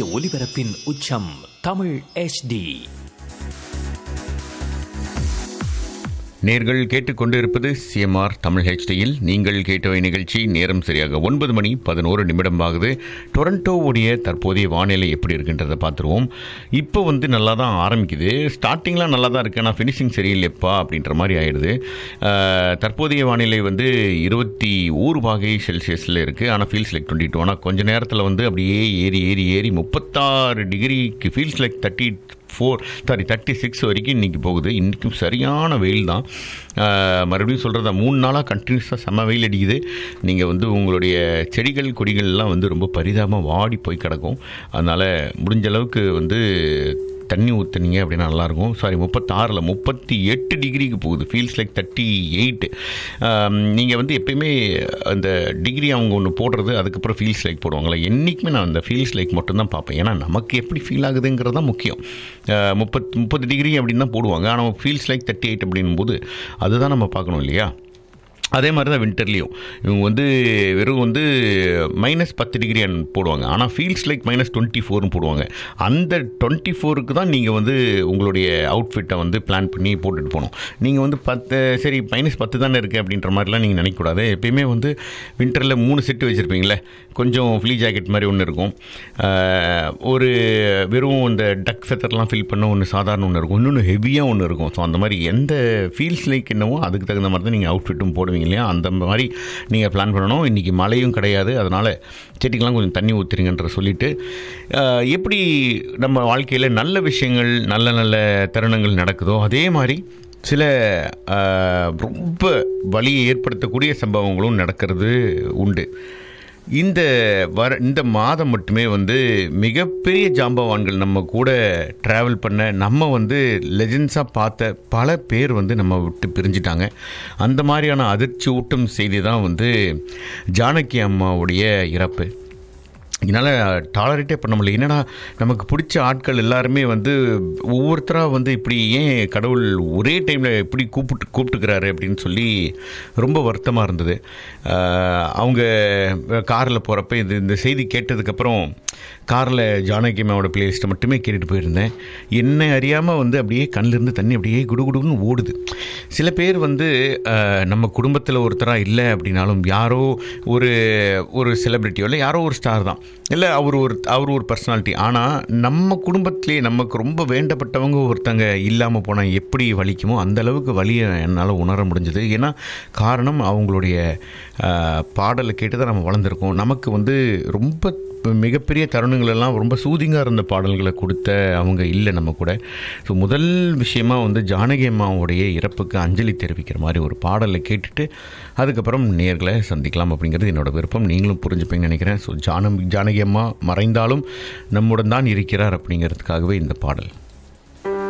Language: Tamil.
ஒலிபரப்பின் உச்சம் தமிழ் HD நேர்கள் கேட்டுக்கொண்டிருப்பது சிஎம்ஆர் தமிழ் ஹெச்டியில் நீங்கள் கேட்டவை நிகழ்ச்சி நேரம் சரியாக ஒன்பது மணி பதினோரு நிமிடம் ஆகுது டொரண்டோவுடைய தற்போதைய வானிலை எப்படி இருக்குன்றதை பார்த்துருவோம் இப்போ வந்து நல்லா தான் ஆரம்பிக்குது ஸ்டார்டிங்லாம் நல்லா தான் இருக்குது ஆனால் ஃபினிஷிங் சரியில்லைப்பா அப்படின்ற மாதிரி ஆயிடுது அஹ், தற்போதைய வானிலை வந்து இருபத்தி ஊர் பாகை செல்சியஸில் இருக்குது ஆனால் ஃபீல்ஸ் லைக் டுவெண்ட்டி டூ ஆனால் கொஞ்ச நேரத்தில் வந்து அப்படியே ஏறி ஏறி ஏறி முப்பத்தாறு டிகிரிக்கு feels like thirty four sorry thirty six வரைக்கும் இன்றைக்கி போகுது இன்றைக்கும் சரியான வெயில் தான் ஆஹ் மறுபடியும் சொல்கிறதா மூணு நாளாக கண்டினியூஸாக செம்ம வெயில் அடிக்குது நீங்கள் வந்து உங்களுடைய செடிகள் கொடிகள்லாம் வந்து ரொம்ப பரிதாபமாக வாடி போய் கிடக்கும் அதனால் முடிஞ்ச அளவுக்கு வந்து தண்ணி ஊற்றுனீங்க அப்படின்னா நல்லாயிருக்கும் சாரி முப்பத்தாறில் முப்பத்தி எட்டு டிகிரிக்கு போகுது ஃபீல்ஸ் லைக் தேர்ட்டி எயிட் நீங்கள் வந்து எப்பயுமே அந்த டிகிரி அவங்க ஒன்று போடுறது அதுக்கப்புறம் ஃபீல்ஸ் லைக் போடுவாங்களே என்றைக்குமே நான் அந்த ஃபீல்ஸ் லைக் மட்டும்தான் பார்ப்பேன் ஏன்னா நமக்கு எப்படி ஃபீல் ஆகுதுங்கிறது தான் முக்கியம் முப்பத் முப்பது டிகிரி அப்படின்னு தான் போடுவாங்க ஆனால் ஃபீல்ஸ் லைக் தேர்ட்டி எயிட் அப்படின்னும் போது அதுதான் நம்ம பார்க்கணும் இல்லையா அதே மாதிரி தான் வின்டர்லேயும் இவங்க வந்து வெறும் வந்து மைனஸ் பத்து டிகிரி போடுவாங்க ஆனால் ஃபீல்ஸ் லைக் மைனஸ் டுவெண்ட்டி ஃபோர்னு போடுவாங்க அந்த டுவெண்ட்டி ஃபோருக்கு தான் நீங்கள் வந்து உங்களுடைய அவுட்ஃபிட்டை வந்து பிளான் பண்ணி போட்டுட்டு போகணும் நீங்கள் வந்து பத்து சரி மைனஸ் பத்து தானே இருக்குது அப்படின்ற மாதிரிலாம் நீங்கள் நினைக்கக்கூடாது எப்பயுமே வந்து வின்டரில் மூணு செட்டு வச்சுருப்பீங்களே கொஞ்சம் ஃப்ளீ ஜாக்கெட் மாதிரி ஒன்று இருக்கும் ஆஹ், ஒரு வெறும் இந்த டக் ஃபெத்தர்லாம் ஃபில் பண்ண ஒன்று சாதாரண ஒன்று இருக்கும் இன்னொன்று ஹெவியாக ஒன்று இருக்கும் ஸோ அந்த மாதிரி எந்த ஃபீல்ஸ் லைக் என்னவோ அதுக்கு தகுந்த மாதிரி தான் நீங்கள் அவுட்ஃபிட்டும் போடுவீங்க இல்லையா அந்த மாதிரி நீங்கள் பிளான் பண்ணணும் இன்றைக்கி மழையும் கிடையாது அதனால் செடிக்கெலாம் கொஞ்சம் தண்ணி ஊற்றுறீங்கன்ற சொல்லிட்டு ஆஹ், எப்படி நம்ம வாழ்க்கையில் நல்ல விஷயங்கள் நல்ல நல்ல தருணங்கள் நடக்குதோ அதே மாதிரி சில ஆஹ், ரொம்ப வலியை ஏற்படுத்தக்கூடிய சம்பவங்களும் நடக்கிறது உண்டு இந்த வர இந்த மாதம் மட்டுமே வந்து மிகப்பெரிய ஜாம்பவான்கள் நம்ம கூட ட்ராவல் பண்ண நம்ம வந்து லெஜெண்ட்ஸாக பார்த்த பல பேர் வந்து நம்ம விட்டு பிரிஞ்சிட்டாங்க அந்த மாதிரியான அதிர்ச்சி ஊட்டும் செய்தி தான் வந்து ஜானகி அம்மாவுடைய இறப்பு என்னால் டாலரேட்டே பண்ண முடியல என்னடா நமக்கு பிடிச்ச ஆட்கள் எல்லாருமே வந்து ஒவ்வொருத்தராக வந்து இப்படி ஏன் கடவுள் ஒரே டைமில் இப்படி கூப்பிட்டு கூப்பிட்டுக்கிறாரு அப்படின்னு சொல்லி ரொம்ப வருத்தமாக இருந்தது ஆஹ் அவங்க காரில் போகிறப்ப இது இந்த செய்தி கேட்டதுக்கப்புறம் காரில் ஜானகி அம்மாவோட பிளேலிஸ்ட்டை மட்டுமே கேட்டுட்டு போயிருந்தேன் என்ன அறியாமல் வந்து அப்படியே கண்ணிலிருந்து தண்ணி அப்படியே குடுகுடுன்னு ஓடுது சில பேர் வந்து ஆஹ், நம்ம குடும்பத்தில் ஒருத்தராக இல்லை அப்படின்னாலும் யாரோ ஒரு ஒரு செலிப்ரிட்டியோ இல்லை யாரோ ஒரு ஸ்டார் தான் இல்லை அவர் ஒரு அவர் ஒரு பர்சனாலிட்டி ஆனால் நம்ம குடும்பத்திலே நமக்கு ரொம்ப வேண்டப்பட்டவங்க ஒருத்தங்க இல்லாமல் போனால் எப்படி வலிக்குமோ அந்த அளவுக்கு வலியை என்னால் உணர முடிஞ்சது ஏன்னா காரணம் அவங்களுடைய ஆஹ், பாடலை கேட்டு தான் நம்ம வளர்ந்துருக்கோம் நமக்கு வந்து ரொம்ப மிகப்பெரிய தருணங்கள் எல்லாம் ரொம்ப சூதிங்காக இருந்த பாடல்களை கொடுத்த அவங்க இல்லை நம்ம கூட ஸோ முதல் விஷயமா வந்து ஜானகி அம்மாவுடைய இறப்புக்கு அஞ்சலி தெரிவிக்கிற மாதிரி ஒரு பாடலை கேட்டுட்டு அதுக்கப்புறம் நேர்களை சந்திக்கலாம் அப்படிங்கிறது என்னோட விருப்பம் நீங்களும் புரிஞ்சுப்பீங்கன்னு நினைக்கிறேன் ஸோ ஜான ஜானகி அம்மா மறைந்தாலும் நம்முடன் தான் இருக்கிறார் அப்படிங்கிறதுக்காகவே இந்த பாடல்